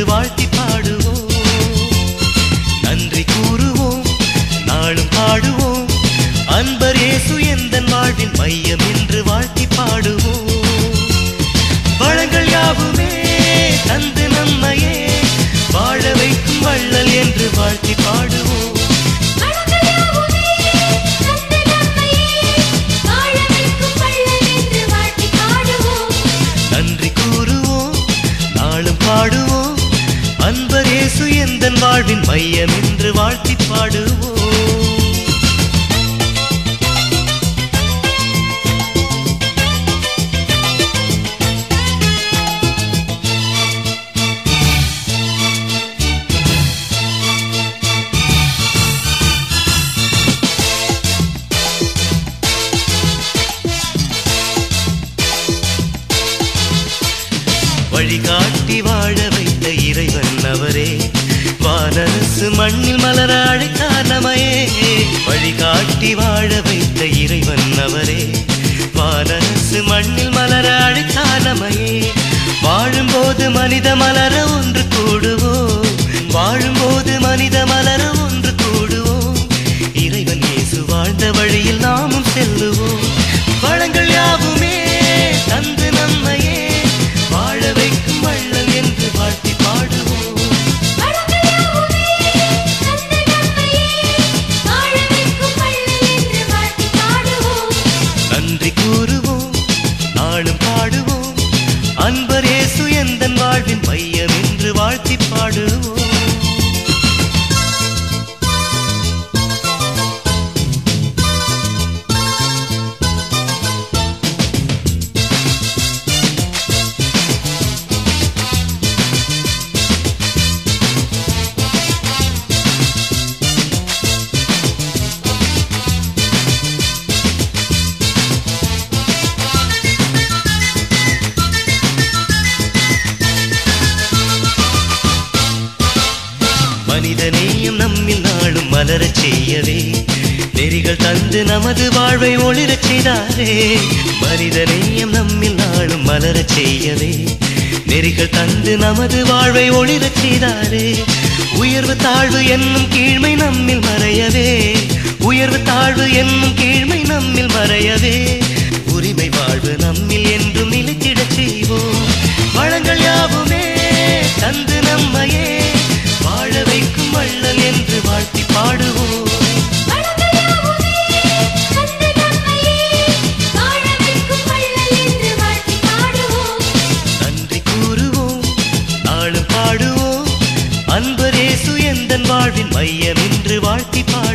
வாழ்த்தி பாடுவோம் நன்றி கூறுவோம் நாளும் பாடுவோம் அன்பர் இயேசு எந்தன் வாழ்வின் மையம் என்று வாழ்த்தி பாடுவோம் வளங்கள் யாவுமே தந்து நம்மையே வாழ வைக்கும் வள்ளல் என்று வாழ்த்தி பாடுவோம் வளங்களாவுமே தந்து நம்மையே வாழ வைக்கும் வள்ளல் என்று வாழ்த்தி பாடுவோம் நன்றி கூறுவோம் நாளும் பாடுவோம் அன்பர் இயேசு எந்தன் வாழ்வின் மையம் என்று வாழ்த்தி பாடுவோம் வழிகாட்டி வாழ வைத்த இறைவன் அவரே வானரசு மண்ணில் மலர அழைத்தார் நமையே வழிகாட்டி வாழ வைத்த இறைவன் அவரே வானரசு மண்ணில் மலர அழைத்தார் நமையே வாழும்போது மனித மலர ஒன்று கூடுவோம் வாழும்போது மனித மலர ஒன்று கூடுவோம் இறைவன் இயேசு வாழ்ந்த வழியில் நாமும் செல்லுவோம் வளங்கள் யாவுமே தந்து நம்மையே வாழ வைக்கும் வள்ளல் என்று வாழ்த்தி பாடுவோம் வளங்களாவுமே தந்து நம்மையே வாழ வைக்கும் வள்ளல் என்று வாழ்த்தி பாடுவோம் நன்றி கூறுவோம் நாளும் பாடுவோம் அன்பர் இயேசு எந்தன் வாழ்வின் மையம் என்று வாழ்த்தி பாடுவோம் மனிதநேயம் நம்மில் நாளும் மலரச் செய்யவே நெறிகள் தந்து நமது வாழ்வை ஒளிரச் செய்தாரே மனிதநேயம் நம்மில் நாளும் மலரச் செய்யவே நெறிகள் தந்து நமது வாழ்வை ஒளிரச் செய்தாரே உயர்வு தாழ்வு என்னும் கீழ்மை நம்மில் மறையவே உயர்வு தாழ்வு என்னும் கீழ்மை நம்மில் மறையவே உரிமை வாழ்வு நம்மில் என்றும் நிலைத்திடச் செய்வோம் வளங்கள் யாவுமே தந்து நம்மையே வாழ வைக்கும் வள்ளல் என்று வாழ்த்தி பாடுவோம் வளங்களாவுமே தந்து நம்மையே வாழ வைக்கும் வள்ளல் என்று வாழ்த்தி பாடுவோம் நன்றி கூறுவோம் நாளும் பாடுவோம் அன்பர் இயேசு எந்தன் வாழ்வின் மையம் என்று வாழ்த்தி பாடுவோம்